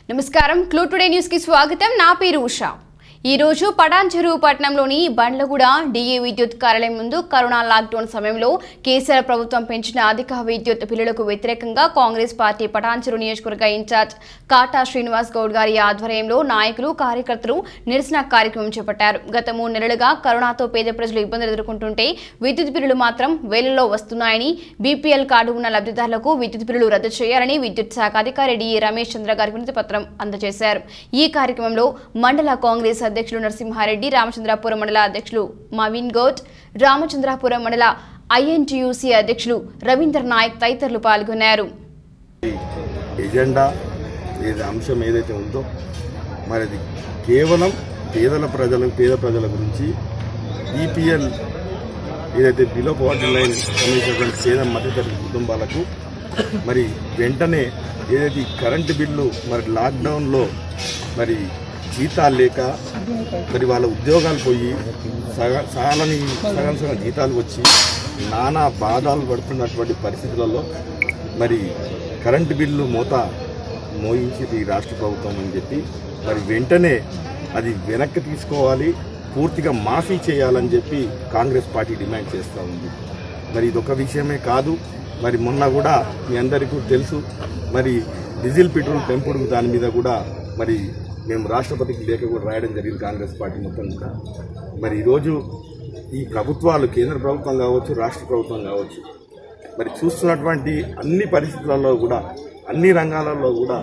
నమస్కారం clue today news కి స్వాగతం నా పేరు ఉషా ఈ రోజు పటాన్ చెరువు పట్టణంలోని బండ్లగూడ డిఏ విద్యుత్ కార్యాలయం ముందు కరోనా లాక్డౌన్ సమయంలో కేసీఆర్ ప్రభుత్వం పెంచిన అధిక విద్యుత్ బిల్లులకు వ్యతిరేకంగా కాంగ్రెస్ పార్టీ పటాన్ చెరువు నియోజకవర్గ ఇన్ఛార్జ్ కాటా శ్రీనివాస్ గౌడ్ గారి ఆధ్వర్యంలో నాయకులు కార్యకర్తలు నిరసన కార్యక్రమం చేపట్టారు గత మూడు నెలలుగా కరోనాతో పేద ప్రజలు ఇబ్బందులు ఎదుర్కొంటుంటే విద్యుత్ బిల్లులు మాత్రం వేలలో వస్తున్నాయని బీపీఎల్ కార్డు ఉన్న లబ్ధిదారులకు విద్యుత్ బిల్లులు రద్దు చేయాలని విద్యుత్ శాఖ అధికారి డిఈ రమేష్ చంద్ర గారి వినతి పత్రం అందజేశారు ఈ కార్యక్రమంలో మండల కాంగ్రెస్ అధ్యక్షులు నరసింహారెడ్డి రామచంద్రాపురం మండల అధ్యక్షులు మవీన్ గౌడ్ రామచంద్రాపురం మండల ఐఎన్టీయూసీ అధ్యక్షులు రవీంద్ర నాయక్ తదితరులు పాల్గొన్నారు ఎజెండా ఏది అంశం ఏదైతే ఉందో మరి అది కేవలం పేదల ప్రజల పేద ప్రజల గురించి బీపీఎల్ ఏదైతే బిలో పవర్టీ లైన్ సంబంధించినటువంటి పేద మధ్యతరగతి కుటుంబాలకు మరి వెంటనే ఏదైతే ఈ కరెంటు బిల్లు మరి లాక్డౌన్లో మరి జీతాలు లేక మరి వాళ్ళ ఉద్యోగాలు పోయి సగ సగాలని సగం సగం జీతాలు వచ్చి నానా బాధలు పడుతున్నటువంటి పరిస్థితులలో మరి కరెంటు బిల్లు మోత మోయించింది ఈ రాష్ట్ర ప్రభుత్వం అని చెప్పి మరి వెంటనే అది వెనక్కి తీసుకోవాలి పూర్తిగా మాఫీ చేయాలని చెప్పి కాంగ్రెస్ పార్టీ డిమాండ్ చేస్తూ ఉంది మరి ఇదొక విషయమే కాదు మరి మొన్న కూడా మీ అందరికీ తెలుసు మరి డీజిల్ పెట్రోల్ పెంపుడు దాని మీద కూడా మరి మేము రాష్ట్రపతికి లేఖ కూడా రాయడం జరిగింది కాంగ్రెస్ పార్టీ మొత్తం కూడా మరి ఈరోజు ఈ ప్రభుత్వాలు కేంద్ర ప్రభుత్వం కావచ్చు రాష్ట్ర ప్రభుత్వం కావచ్చు మరి చూస్తున్నటువంటి అన్ని పరిస్థితులలో కూడా అన్ని రంగాలలో కూడా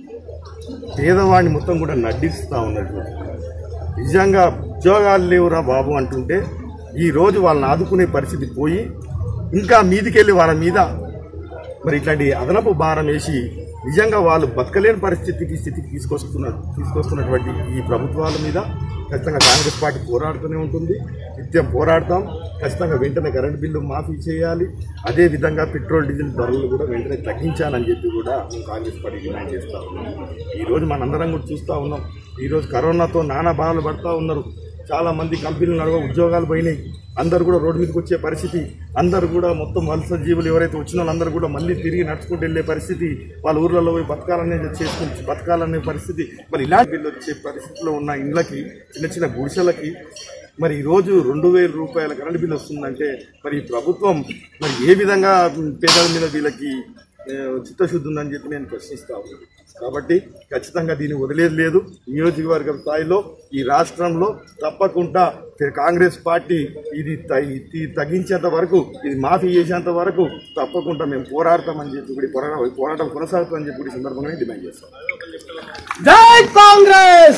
పేదవాడిని మొత్తం కూడా నడ్డిస్తూ ఉన్నట్టు నిజంగా ఉద్యోగాలు లేవురా బాబు అంటుంటే ఈ రోజు వాళ్ళని ఆదుకునే పరిస్థితి పోయి ఇంకా మీదికెళ్ళి వాళ్ళ మీద మరి ఇట్లాంటి అదనపు భారం వేసి నిజంగా వాళ్ళు బతకలేని పరిస్థితికి స్థితికి తీసుకొస్తున్న తీసుకొస్తున్నటువంటి ఈ ప్రభుత్వాల మీద ఖచ్చితంగా కాంగ్రెస్ పార్టీ పోరాడుతూనే ఉంటుంది నిత్యం పోరాడతాం ఖచ్చితంగా వెంటనే కరెంట్ బిల్లు మాఫీ చేయాలి అదే విధంగా పెట్రోల్ డీజిల్ ధరలు కూడా వెంటనే తగ్గించాలని చెప్పి కూడా మేము కాంగ్రెస్ పార్టీ డిమాండ్ చేస్తూ ఉన్నాం ఈరోజు మనందరం కూడా చూస్తూ ఉన్నాం ఈరోజు కరోనాతో నానా బాధలు పడుతూ ఉన్నారు చాలా మంది కంపెనీలు నడవ ఉద్యోగాలు పోయినాయి అందరు కూడా రోడ్డు మీదకి వచ్చే పరిస్థితి అందరు కూడా మొత్తం వలస జీవులు ఎవరైతే వచ్చిన వాళ్ళందరూ కూడా మళ్ళీ తిరిగి నడుచుకుంటూ వెళ్ళే పరిస్థితి వాళ్ళ ఊర్లలో పోయి బతకాలనే చేసుకుని బతకాలనే పరిస్థితి మరి ఇలాంటి వీళ్ళు వచ్చే పరిస్థితిలో ఉన్న ఇండ్లకి చిన్న చిన్న గుడిసెలకి మరి ఈరోజు రెండు వేల రూపాయల కరెంట్ బిల్ వస్తుందంటే మరి ఈ ప్రభుత్వం మరి ఏ విధంగా పేదల మీద వీళ్ళకి ఏ, చిత్తశుద్ధి ఉందని చెప్పి నేను ప్రశ్నిస్తా ఉన్నాను కాబట్టి ఖచ్చితంగా దీన్ని వదిలేదు లేదు నియోజకవర్గ స్థాయిలో ఈ రాష్ట్రంలో తప్పకుండా కాంగ్రెస్ పార్టీ ఇది త- ఇది తగ్గించేంత వరకు ఇది మాఫీ చేసేంత వరకు తప్పకుండా మేము పోరాడతామని చెప్పి కూడా ఈ పోరాటం పోరాటం కొనసాగుతామని చెప్పి కూడా ఈ సందర్భంగా డిమాండ్ చేస్తాం జై కాంగ్రెస్